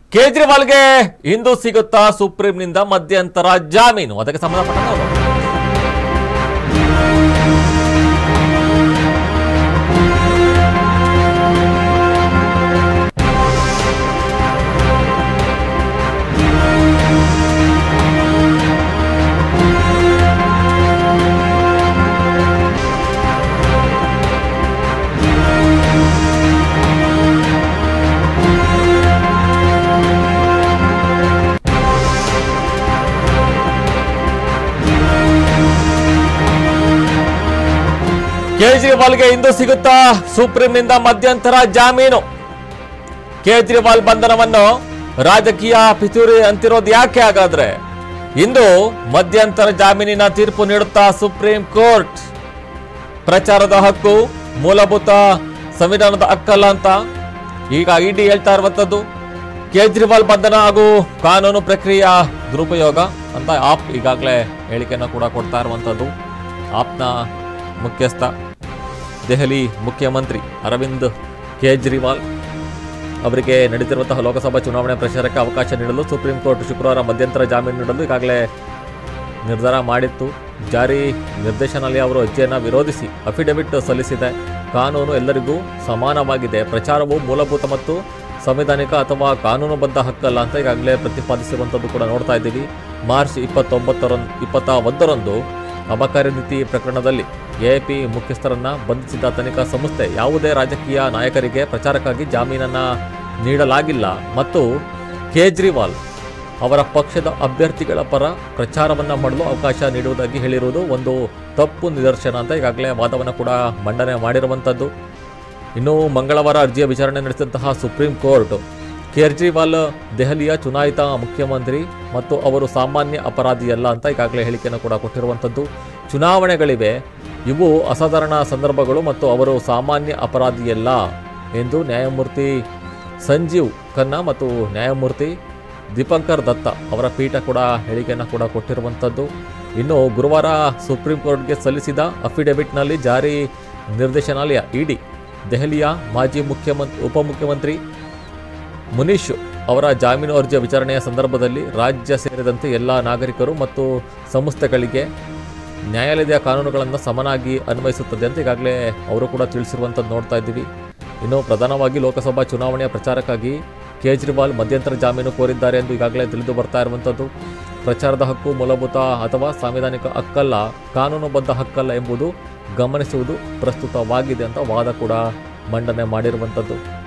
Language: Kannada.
ಕೇಜ್ರಿವಾಲ್ಗೆ ಇಂದು ಸಿಗುತ್ತಾ ಸುಪ್ರೀಂನಿಂದ ಮಧ್ಯಂತರ ಜಾಮೀನು ಅದಕ್ಕೆ ಸಂಬಂಧಪಟ್ಟಂತೆ ನೋಡೋಣ. ಕೇಜ್ರಿವಾಲ್ಗೆ ಇಂದು ಸಿಗುತ್ತಾ ಸುಪ್ರೀಂನಿಂದ ಮಧ್ಯಂತರ ಜಾಮೀನು ಕೇಜ್ರಿವಾಲ್ ಬಂಧನವನ್ನು ರಾಜಕೀಯ ಪಿತೂರಿ ಅಂತಿರೋದು ಯಾಕೆ ಹಾಗಾದ್ರೆ ಇಂದು ಮಧ್ಯಂತರ ಜಾಮೀನಿನ ತೀರ್ಪು ನೀಡುತ್ತಾ ಸುಪ್ರೀಂ ಕೋರ್ಟ್ ಪ್ರಚಾರದ ಹಕ್ಕು ಮೂಲಭೂತ ಸಂವಿಧಾನದ ಹಕ್ಕಲ್ಲ ಅಂತ ಈಗ ಇಡಿ ಹೇಳ್ತಾ ಇರುವಂತದ್ದು ಕೇಜ್ರಿವಾಲ್ ಬಂಧನ ಹಾಗೂ ಕಾನೂನು ಪ್ರಕ್ರಿಯೆಯ ದುರುಪಯೋಗ ಅಂತ ಆಪ್ ಈಗಾಗಲೇ ಹೇಳಿಕೆಯನ್ನು ಕೂಡ ಕೊಡ್ತಾ ಇರುವಂತದ್ದು ಆಪ್ನ ಮುಖ್ಯಸ್ಥ ದೆಹಲಿ ಮುಖ್ಯಮಂತ್ರಿ ಅರವಿಂದ್ ಕೇಜ್ರಿವಾಲ್ ಅವರಿಗೆ ನಡೆದಿರುವಂತಹ ಲೋಕಸಭಾ ಚುನಾವಣೆ ಪ್ರಚಾರಕ್ಕೆ ಅವಕಾಶ ನೀಡಲು ಸುಪ್ರೀಂ ಕೋರ್ಟ್ ಶುಕ್ರವಾರ ಮಧ್ಯಂತರ ಜಾಮೀನು ನೀಡಲು ಈಗಾಗಲೇ ನಿರ್ಧಾರ ಮಾಡಿತ್ತು ಜಾರಿ ನಿರ್ದೇಶನಾಲಯ ಅವರು ಅರ್ಜಿಯನ್ನು ವಿರೋಧಿಸಿ ಅಫಿಡವಿಟ್ ಸಲ್ಲಿಸಿದೆ ಕಾನೂನು ಎಲ್ಲರಿಗೂ ಸಮಾನವಾಗಿದೆ ಪ್ರಚಾರವು ಮೂಲಭೂತ ಮತ್ತು ಸಂವಿಧಾನಿಕ ಅಥವಾ ಕಾನೂನುಬದ್ಧ ಹಕ್ಕಲ್ಲ ಅಂತ ಈಗಾಗಲೇ ಪ್ರತಿಪಾದಿಸಿರುವಂಥದ್ದು ಕೂಡ ನೋಡ್ತಾ ಇದ್ದೀವಿ ಮಾರ್ಚ್ ಇಪ್ಪತ್ತೊಂಬತ್ತರಂದು ಇಪ್ಪತ್ತ ಒಂದರಂದು ಅಬಕಾರಿ ನೀತಿ ಪ್ರಕರಣದಲ್ಲಿ ಎಪಿ ಮುಖ್ಯಸ್ಥರನ್ನ ಬಂಧಿಸಿದ ತನಿಖಾ ಸಂಸ್ಥೆ ಯಾವುದೇ ರಾಜಕೀಯ ನಾಯಕರಿಗೆ ಪ್ರಚಾರಕ್ಕಾಗಿ ಜಾಮೀನನ್ನ ನೀಡಲಾಗಿಲ್ಲ ಮತ್ತು ಕೇಜ್ರಿವಾಲ್ ಅವರ ಪಕ್ಷದ ಅಭ್ಯರ್ಥಿಗಳ ಪರ ಪ್ರಚಾರವನ್ನ ಮಾಡಲು ಅವಕಾಶ ನೀಡುವುದಾಗಿ ಹೇಳಿರುವುದು ಒಂದು ತಪ್ಪು ನಿದರ್ಶನ ಅಂತ ಈಗಾಗಲೇ ವಾದವನ್ನು ಕೂಡ ಮಂಡನೆ ಮಾಡಿರುವಂಥದ್ದು ಇನ್ನು ಮಂಗಳವಾರ ಅರ್ಜಿಯ ವಿಚಾರಣೆ ನಡೆಸಿದಂತಹ ಸುಪ್ರೀಂ ಕೋರ್ಟ್ ಕೇಜ್ರಿವಾಲ್ ದೆಹಲಿಯ ಚುನಾಯಿತ ಮುಖ್ಯಮಂತ್ರಿ ಮತ್ತು ಅವರು ಸಾಮಾನ್ಯ ಅಪರಾಧಿಯಲ್ಲ ಅಂತ ಈಗಾಗಲೇ ಹೇಳಿಕೆಯನ್ನು ಕೂಡ ಕೊಟ್ಟಿರುವಂಥದ್ದು ಚುನಾವಣೆಗಳಿವೆ ಇವು ಅಸಾಧಾರಣ ಸಂದರ್ಭಗಳು ಮತ್ತು ಅವರು ಸಾಮಾನ್ಯ ಅಪರಾಧಿಯಲ್ಲ ಎಂದು ನ್ಯಾಯಮೂರ್ತಿ ಸಂಜೀವ್ ಖನ್ನಾ ಮತ್ತು ನ್ಯಾಯಮೂರ್ತಿ ದೀಪಂಕರ್ ದತ್ತ ಅವರ ಪೀಠ ಕೂಡ ಹೇಳಿಕೆಯನ್ನು ಕೂಡ ಕೊಟ್ಟಿರುವಂಥದ್ದು ಇನ್ನು ಗುರುವಾರ ಸುಪ್ರೀಂ ಕೋರ್ಟ್ಗೆ ಸಲ್ಲಿಸಿದ ಅಫಿಡವಿಟ್ನಲ್ಲಿ ಜಾರಿ ನಿರ್ದೇಶನಾಲಯ ಇಡಿ ದೆಹಲಿಯ ಮಾಜಿ ಮುಖ್ಯಮಂತ್ರಿ ಉಪಮುಖ್ಯಮಂತ್ರಿ ಮುನೀಶ್ ಅವರ ಜಾಮೀನು ಅರ್ಜಿಯ ವಿಚಾರಣೆಯ ಸಂದರ್ಭದಲ್ಲಿ ರಾಜ್ಯ ಸೇರಿದಂತೆ ಎಲ್ಲ ನಾಗರಿಕರು ಮತ್ತು ಸಂಸ್ಥೆಗಳಿಗೆ ನ್ಯಾಯಾಲಯದ ಕಾನೂನುಗಳನ್ನು ಸಮನಾಗಿ ಅನ್ವಯಿಸುತ್ತದೆ ಅಂತ ಈಗಾಗಲೇ ಅವರು ಕೂಡ ತಿಳಿಸಿರುವಂಥದ್ದು ನೋಡ್ತಾ ಇದ್ದೀವಿ ಇನ್ನು ಪ್ರಧಾನವಾಗಿ ಲೋಕಸಭಾ ಚುನಾವಣೆಯ ಪ್ರಚಾರಕ್ಕಾಗಿ ಕೇಜ್ರಿವಾಲ್ ಮಧ್ಯಂತರ ಜಾಮೀನು ಕೋರಿದ್ದಾರೆ ಎಂದು ಈಗಾಗಲೇ ತಿಳಿದು ಬರ್ತಾ ಇರುವಂಥದ್ದು ಪ್ರಚಾರದ ಹಕ್ಕು ಮೂಲಭೂತ ಅಥವಾ ಸಾಂವಿಧಾನಿಕ ಹಕ್ಕಲ್ಲ ಕಾನೂನುಬದ್ಧ ಹಕ್ಕಲ್ಲ ಎಂಬುದು ಗಮನಿಸುವುದು ಪ್ರಸ್ತುತವಾಗಿದೆ ಅಂತ ವಾದ ಕೂಡ ಮಂಡನೆ ಮಾಡಿರುವಂಥದ್ದು